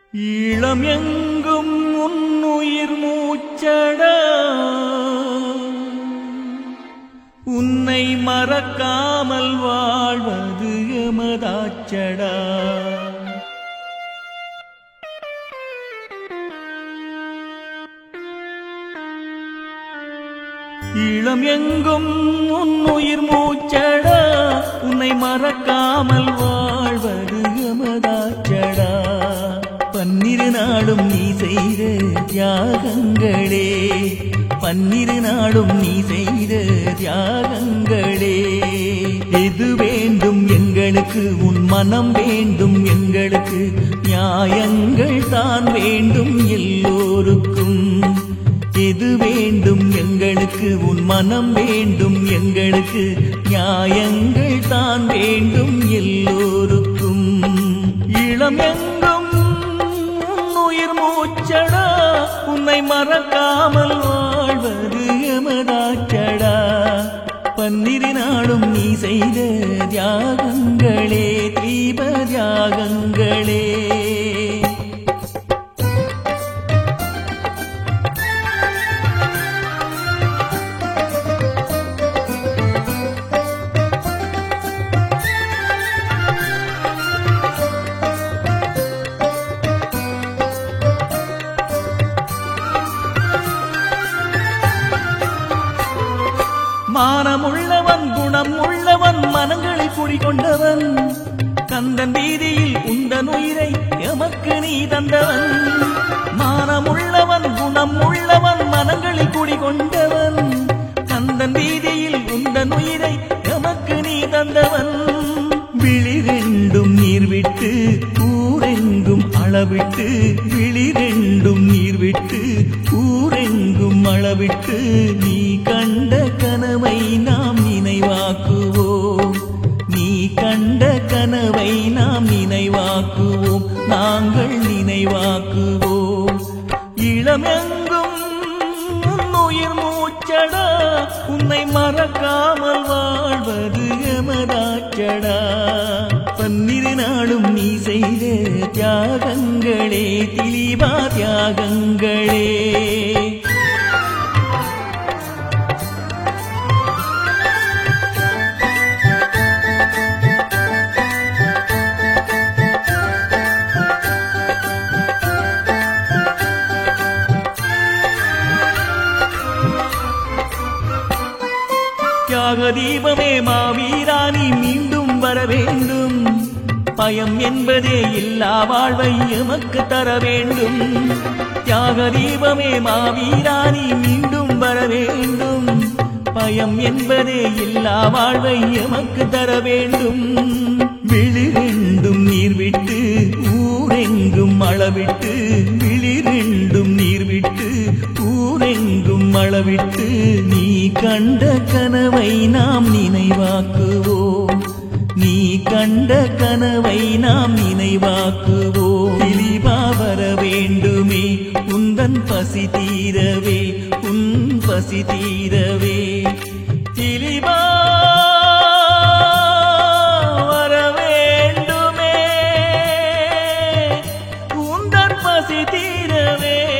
ஈழம் எங்கும் உன்னுயிர் மூச்சடா உன்னை மறக்காமல் வாழ்வது எமதாச்சடா ஈழம் எங்கும் உன்னுயிர் மூச்சடா உன்னை மறக்காமல் வாழ்வது எமதாச்சடா பன்னிரு நாடும் நீ செய்த தியாகங்களே பன்னிரு நாடும் நீ செய்த தியாகங்களே எது வேண்டும் எங்களுக்கு உன் மனம் வேண்டும் எங்களுக்கு நியாயங்கள் தான் வேண்டும் எல்லோருக்கும் எது வேண்டும் எங்களுக்கு உன் மனம் வேண்டும் எங்களுக்கு நியாயங்கள் தான் வேண்டும் எல்லோருக்கும் இளம் எங்கும் உன் உயிர் மூச்சடா உன்னை மறக்காமல் வாழ்வது எமதாச்சடா பன்னிரு நாடும் நீ செய்த தியாகங்களே தீப தியாகங்களே மானமுள்ளவன் குணம் உள்ளவன் மனங்களை குடிகொண்டவன் கந்தன் வீதியில் உந்தன் உயிரை எமக்கு நீ தந்தவன் மானமுள்ளவன் குணம் உள்ளவன் மனங்களில் குடிகொண்டவன் கந்தன் வீதியில் உந்தன் உயிரை எமக்கு நீ தந்தவன் விழிரெண்டும் நீர் விட்டு ஊரெங்கும் அளவிட்டு விழிரெண்டும் நீர் விட்டு ஊரெங்கும் அளவிட்டு நீ கண்ட கனவை நாம் நினைவாக்குவோம் நீ கண்ட கனவை நாம் நினைவாக்குவோம் நாங்கள் நினைவாக்குவோம் இளமெங்கும் உன்னுயிர் மூச்சடா உன்னை மறக்காமல் வாழ்வது எமதாச்சடா பன்னிரு நாளும் நீ செய்த தியாகங்களே திலீபா தியாகங்களே தியாக தீபமே மாவீராணி மீண்டும் வர வேண்டும் பயம் என்பதே இல்லா வாழ்வை எமக்கு தர வேண்டும் தியாக தீபமே மாவீராணி மீண்டும் வர வேண்டும் பயம் என்பதே இல்லா வாழ்வை எமக்கு தர வேண்டும் விழிரெண்டும் நீர் விட்டு ஊரெங்கும் அளவிட்டு விழிரெண்டும் நீர் விட்டு ஊரெங்கும் அளவிட்டு நீ கண்ட கனவை நாம் நினைவாக்குவோம் நீ கண்ட கனவை நாம் நினைவாக்குவோம் திலீபா வர வேண்டுமே உந்தன் பசி தீரவே உன் பசி தீரவே திலீபா வர வேண்டுமே உந்தன் பசி தீரவே